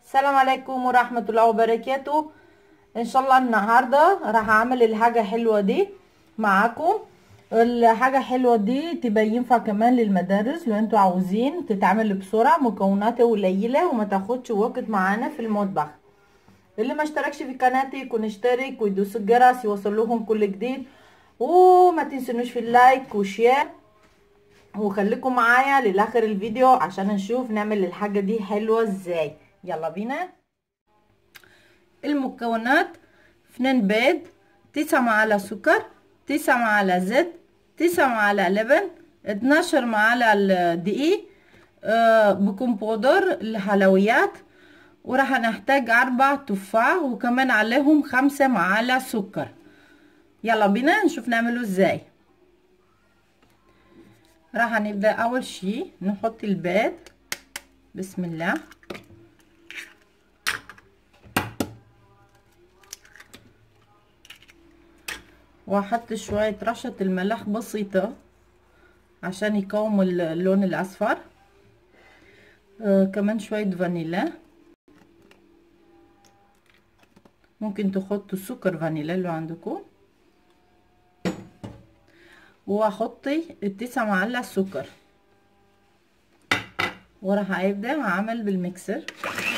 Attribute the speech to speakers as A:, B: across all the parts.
A: السلام عليكم ورحمة الله وبركاته ان شاء الله النهاردة راح اعمل الحاجة حلوة دي معاكم الحاجة حلوة دي تبقى ينفع كمان للمدارس لو انتوا عاوزين تتعمل بسرعة مكوناتها قليلة وما تاخدش وقت معانا في المطبخ اللي ما اشتركش في قناتي يكون اشترك ويدوس الجرس يوصل لهم كل جديد وما تنسونوش في اللايك وشير وخليكم معايا للاخر الفيديو عشان نشوف نعمل الحاجة دي حلوة ازاي يلا بينا المكونات اثنين بيض تسعة معلقة سكر تسعة معلقة زيت تسعة معلقة لبن اتناشر معلقة دقيق آه بيكنج بودر الحلويات وراح نحتاج اربع تفاح وكمان عليهم خمسة معلقة سكر يلا بينا نشوف نعمله ازاي راح نبدأ اول شي نحط البيض بسم الله واحط شوية رشة الملح بسيطة عشان يقاوم اللون الاصفر آه كمان شوية فانيلا ممكن تحطوا سكر فانيلا لو عندكم واحطي التسع معلقة سكر وراح ابدا اعمل بالميكسر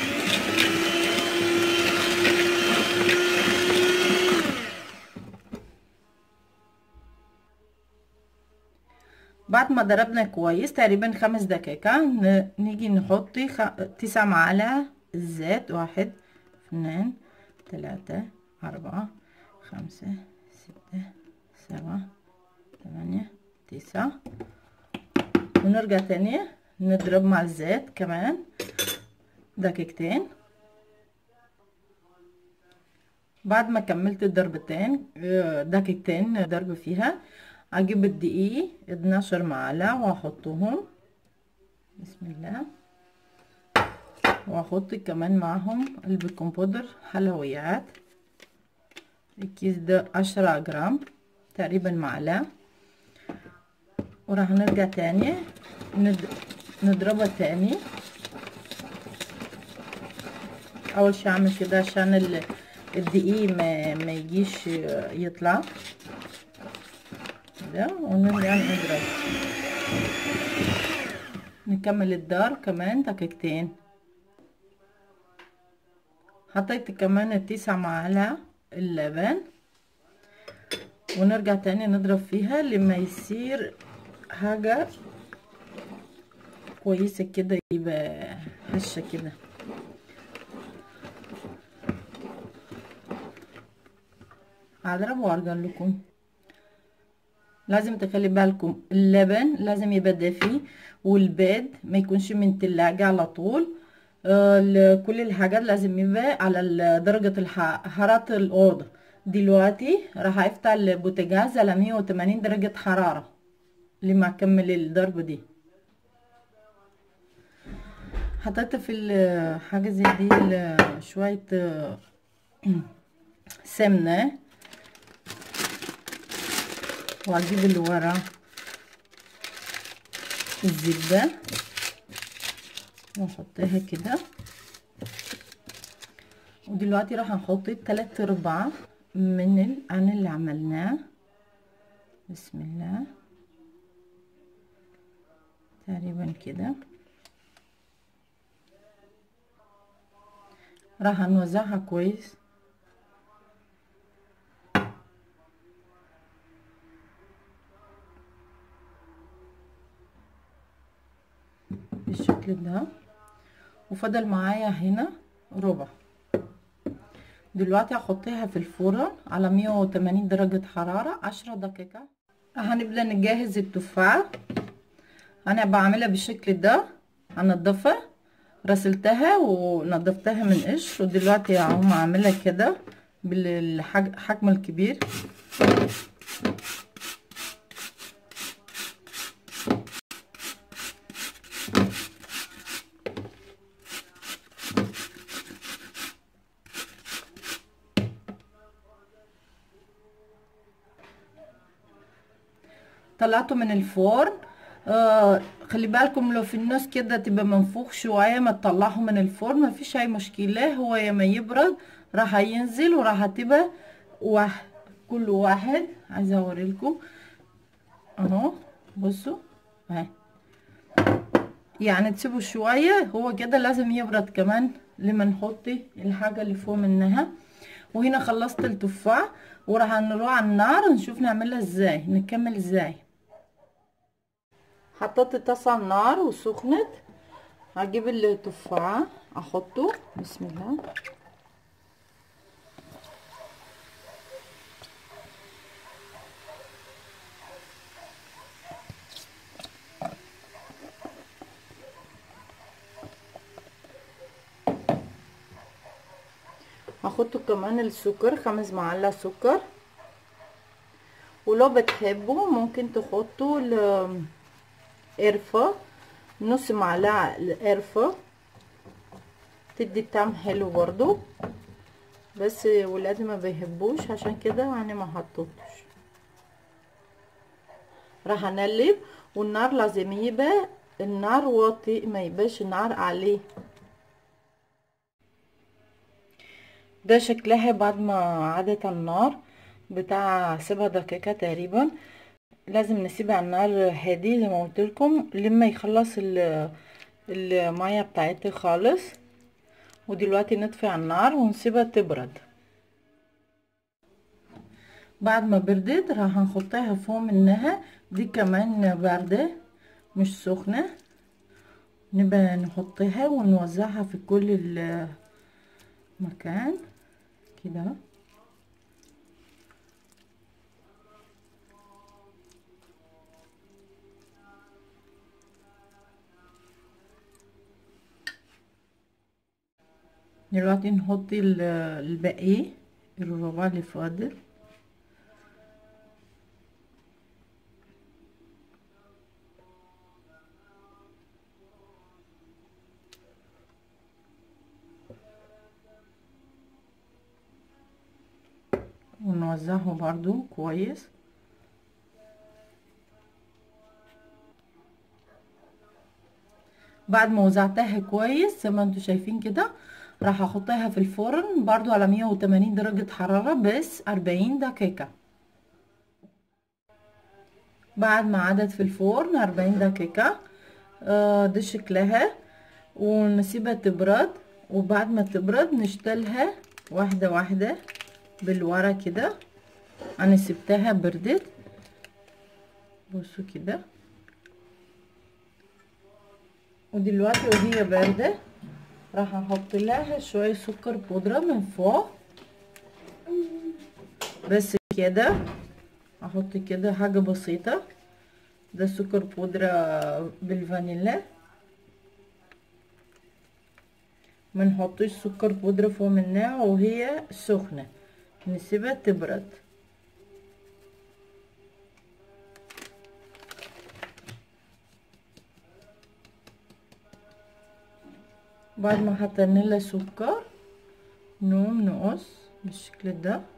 A: بعد ما ضربنا كويس تقريبا خمس دقايق نيجي نحط خ... تسع معلقة الزيت واحد اثنين ثلاثة أربعة خمسة ستة سبعة ثمانية تسعة ونرجع تاني نضرب مع الزيت كمان دقيقتين بعد ما كملت الضربتين دقيقتين ضرب فيها اجيب الدقيق 12 معلقه واحطهم بسم الله واحط كمان معهم البيكنج بودر حلويات الكيس ده 10 جرام تقريبا معلقه وراح نرجع تاني نضربها تاني اول شي اعمل كده عشان الدقيق ما, ما يجيش يطلع كده ونرجع نضرب نكمل الدار كمان دقيقتين حطيت كمان التسع معلقة اللبن ونرجع تاني نضرب فيها لما يصير حاجة كويسة كده يبقى هشة كده هضرب وارجع لكم لازم تخلي بالكم اللبن لازم يبقى دافي والبيض ما يكونش من التلاجة على طول آه كل الحاجات لازم يبقى على درجة حرارة الأوضة دلوقتي راح افتح البوتاجاز على مية وتمانين درجة حرارة لما اكمل الضرب دي حطيت في حاجة زي دي شوية سمنة واجيب اللي ورا الزبدة واحطها كده ودلوقتي راح نحط تلات ارباع من العن اللي عملناه بسم الله تقريبا كده راح نوزعها كويس بالشكل ده وفضل معايا هنا ربع دلوقتي هحطيها في الفرن على 180 درجة حرارة عشرة دقيقة هنبدأ نجهز التفاح انا بعملها بالشكل ده هنضفها غسلتها ونضفتها من قشر ودلوقتي هقوم اعملها كده بالحجم الكبير طلعته من الفرن آه خلي بالكم لو في النص كده تبقى منفوخ شوية ما تطلعه من الفرن ما فيش اي مشكلة هو يما يبرد راح ينزل وراح تبقى واحد كل واحد عايزة اوريلكم اهو بصوا اهي يعني تسيبه شوية هو كده لازم يبرد كمان لما نحط الحاجة اللي فوق منها وهنا خلصت التفاح وراح نروح على النار نشوف نعملها ازاي نكمل ازاي حطيت الطاسة على النار وسخنت هجيب التفاحة احطه بسم الله هاخدوا كمان السكر خمس معلقة سكر ولو بتحبوا ممكن تحطوا القرفة نص معلقة القرفة تدي طعم حلو برضو بس ولادي ما بيحبوش عشان كده يعني ما حطيتش راح انقلب والنار لازم يبقى النار واطي ما يبقاش النار عليه ده شكلها بعد ما عادت على النار بتاع سبع دقيقة تقريبا لازم نسيبها على النار هادي زي ما قلت لكم لما يخلص المية بتاعتها خالص ودلوقتي نطفي على النار ونسيبها تبرد بعد ما بردت راح نحطها فوق منها دي كمان باردة مش سخنة نبقى نحطها ونوزعها في كل مكان كده دلوقتي نحط الباقي الربع اللي فاضل ونوزعه برضو كويس بعد ما وزعتها كويس زي ما انتوا شايفين كده راح احطها في الفرن برضو على 180 درجة حرارة بس 40 دقيقة بعد ما عدت في الفرن 40 دقيقة آه ده شكلها ونسيبها تبرد وبعد ما تبرد نشتلها واحدة واحدة بالورا كده انا سبتها بردت بصوا كده ودلوقتي وهي باردة راح احط لها شوية سكر بودرة من فوق بس كده احط كده حاجة بسيطة ده سكر بودرة بالفانيلا ما نحطش سكر بودرة فوق منها وهي سخنة نسيبها تبرد بعد ما حطينا لها سكر نقوم نقص بالشكل ده